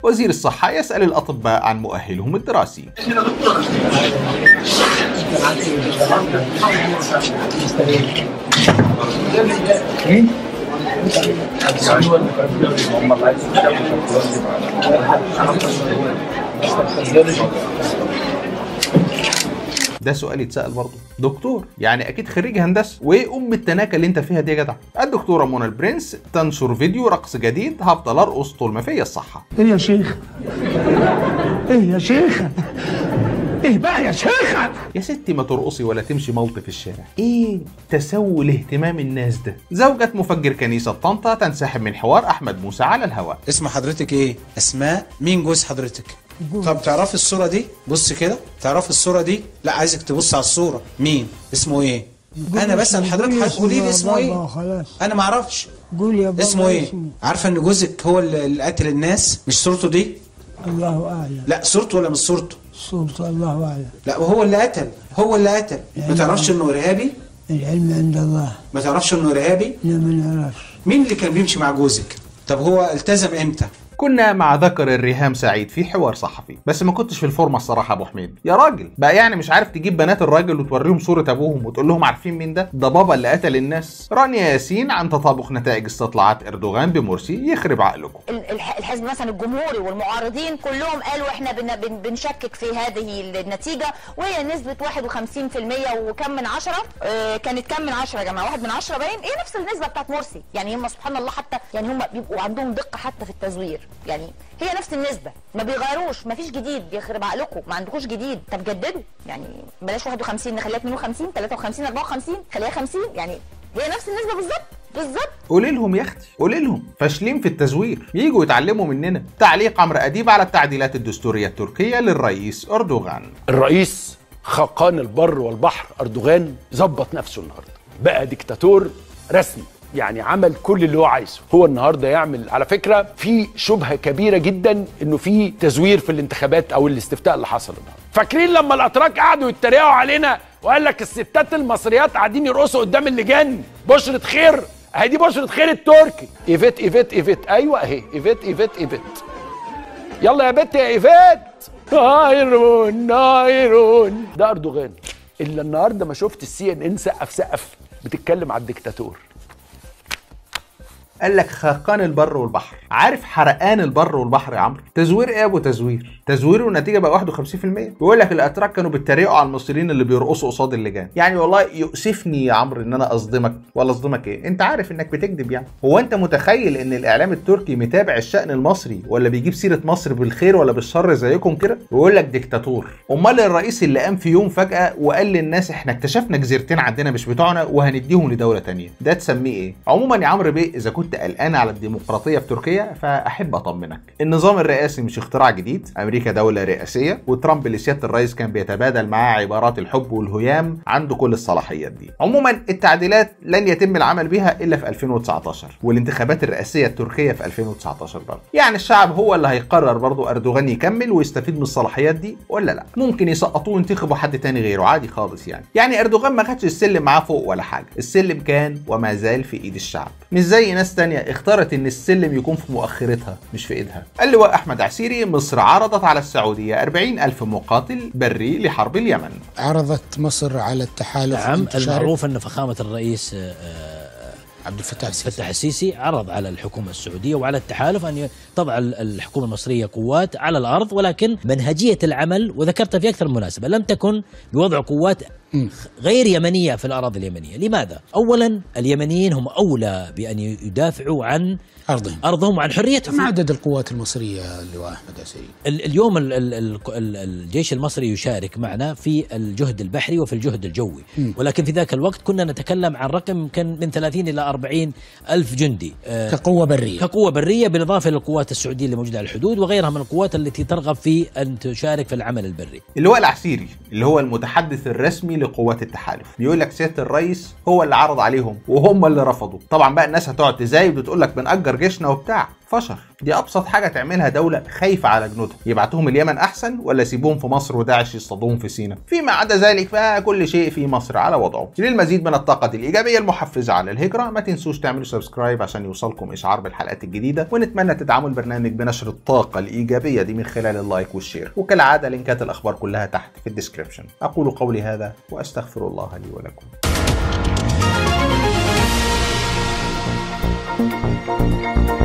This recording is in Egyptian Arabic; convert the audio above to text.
وزير الصحة يسأل الأطباء عن مؤهلهم الدراسي ده سؤال يتسأل برضه دكتور يعني اكيد خريج هندسه وايه ام التناكه اللي انت فيها دي يا جدع الدكتوره منى البرنس تنشر فيديو رقص جديد هفضل ارقص طول ما فيا الصحه ايه يا شيخ ايه يا شيخ ايه بقى يا شيخ يا ستي ما ترقصي ولا تمشي ملط في الشارع ايه تسول اهتمام الناس ده زوجة مفجر كنيسة طنطا تنسحب من حوار احمد موسى على الهواء اسم حضرتك ايه؟ اسماء مين جوز حضرتك؟ طب تعرفي الصورة دي؟ بص كده تعرفي الصورة دي؟ لا عايزك تبص على الصورة مين؟ اسمه ايه؟ انا بسأل حضرتك هتقولي لي اسمه ايه؟ خلاص انا ما اعرفش قول يا بابا اسمه ايه؟ عارفه ان جوزك هو اللي اللي قتل الناس مش صورته دي؟ الله اعلم لا صورته ولا مش صورته؟ صورة الله اعلم لا وهو اللي قتل هو اللي قتل ما تعرفش انه ارهابي؟ العلم عند الله ما تعرفش انه ارهابي؟ لا ما نعرفش مين اللي كان بيمشي مع جوزك؟ طب هو التزم امتى؟ كنا مع ذكر الريهام سعيد في حوار صحفي بس ما كنتش في الفورمه الصراحه ابو حميد يا راجل بقى يعني مش عارف تجيب بنات الراجل وتوريهم صوره ابوهم وتقول لهم عارفين مين ده ده بابا اللي قتل الناس رانيا ياسين عن تطابق نتائج استطلاعات اردوغان بمرسي يخرب عقلكم ال- الح- الحزب مثلا الجمهوري والمعارضين كلهم قالوا احنا بن بن بنشكك في هذه النتيجه وهي نسبه 51% وكم من عشرة آه كانت كم من عشرة يا جماعه واحد من عشرة باين ايه نفس النسبه بتاعت مرسي يعني هم سبحان الله حتى يعني هم بيبقوا عندهم دقه حتى في التزوير يعني هي نفس النسبه ما بيغيروش ما فيش جديد يخرب عقلكم ما عندكوش جديد طب جددوا يعني بلاش 51 نخليها 52 53 54 خليها 50 يعني هي نفس النسبه بالظبط بالظبط قولي لهم يا اختي قولي لهم فاشلين في التزوير يجوا يتعلموا مننا تعليق عمرو اديب على التعديلات الدستوريه التركيه للرئيس اردوغان الرئيس خاقان البر والبحر اردوغان ظبط نفسه النهارده بقى ديكتاتور رسمي يعني عمل كل اللي هو عايزه هو النهارده يعمل على فكره في شبهه كبيره جدا انه في تزوير في الانتخابات او الاستفتاء اللي حصل النهارده فاكرين لما الاتراك قعدوا يتريقوا علينا وقال لك الستات المصريات قاعدين يرقصوا قدام اللجان بشرة خير اهي دي بشرة خير التركي ايفيت ايفيت ايفيت ايوه اهي ايفيت ايفيت ايفيت يلا يا بت يا ايفات نايرون نايرون ده اردوغان الا النهارده ما شفت السي ان ان سقف سقف بتتكلم على الدكتاتور قال لك خاقان البر والبحر عارف حرقان البر والبحر يا عمرو تزوير ايه يا ابو تزوير تزوير والنتيجه بقى 51% بيقول لك الاتراك كانوا بيتريقوا على المصريين اللي بيرقصوا قصاد اللجان يعني والله يؤسفني يا عمرو ان انا اصدمك ولا اصدمك ايه انت عارف انك بتكذب يعني هو انت متخيل ان الاعلام التركي متابع الشان المصري ولا بيجيب سيره مصر بالخير ولا بالشر زيكم كده ويقول لك ديكتاتور امال الرئيس اللي قام في يوم فجاه وقال للناس احنا اكتشفنا جزيرتين عندنا مش بتوعنا وهنديهم لدوله تانية ده تسميه ايه عموما يا عمرو بيه اذا كنت قلقان على الديمقراطيه في تركيا فاحب اطمنك النظام الرئاسي مش اختراع جديد امريكا دوله رئاسيه وترامب اللي سياده الرئيس كان بيتبادل معاه عبارات الحب والهيام عنده كل الصلاحيات دي عموما التعديلات لن يتم العمل بها الا في 2019 والانتخابات الرئاسيه التركيه في 2019 برضه يعني الشعب هو اللي هيقرر برضه اردوغان يكمل ويستفيد من الصلاحيات دي ولا لا ممكن يسقطوه وينتخبوا حد تاني غيره عادي خالص يعني يعني اردوغان ما خدش السلم معاه فوق ولا حاجه السلم كان وما زال في ايد الشعب مش زي ناس تانية اختارت ان السلم يكون في مؤخرتها مش في ايدها اللواء احمد عسيري مصر عرضت على السعوديه 40 الف مقاتل بري لحرب اليمن عرضت مصر على التحالف نعم أن تشارك. المعروف ان فخامه الرئيس آه، عبد الفتاح عبد السيسي الفتاح السيسي عرض على الحكومه السعوديه وعلى التحالف ان تضع ال- الحكومه المصريه قوات على الارض ولكن منهجيه العمل وذكرت في اكثر من مناسبه لم تكن بوضع قوات غير يمنيه في الاراضي اليمنيه، لماذا؟ اولا اليمنيين هم اولى بان يدافعوا عن أرضهم ارضهم وعن حريتهم كم عدد القوات المصرية اللواء أحمد عسيري ال- اليوم ال- ال- ال- ال- الجيش المصري يشارك معنا في الجهد البحري وفي الجهد الجوي ولكن في ذاك الوقت كنا نتكلم عن رقم يمكن من 30 إلى 40 ألف جندي آه، كقوة برية كقوة برية بالإضافة للقوات السعودية اللي موجودة على الحدود وغيرها من القوات التي ترغب في أن تشارك في العمل البري اللواء العسيري اللي هو المتحدث الرسمي لقوات التحالف بيقول لك سياده الرئيس هو اللي عرض عليهم وهم اللي رفضوا طبعا بقى الناس هتقعد تزايد وتقول لك بنأجر نكتر جيشنا وبتاع فشر دي ابسط حاجه تعملها دوله خايفه على جنودها يبعتوهم اليمن احسن ولا يسيبوهم في مصر وداعش يصطادوهم في سيناء فيما عدا ذلك فكل شيء في مصر على وضعه للمزيد من الطاقه الايجابيه المحفزه على الهجره ما تنسوش تعملوا سبسكرايب عشان يوصلكم اشعار بالحلقات الجديده ونتمنى تدعموا البرنامج بنشر الطاقه الايجابيه دي من خلال اللايك والشير وكالعاده لينكات الاخبار كلها تحت في الديسكربشن اقول قولي هذا واستغفر الله لي ولكم thank you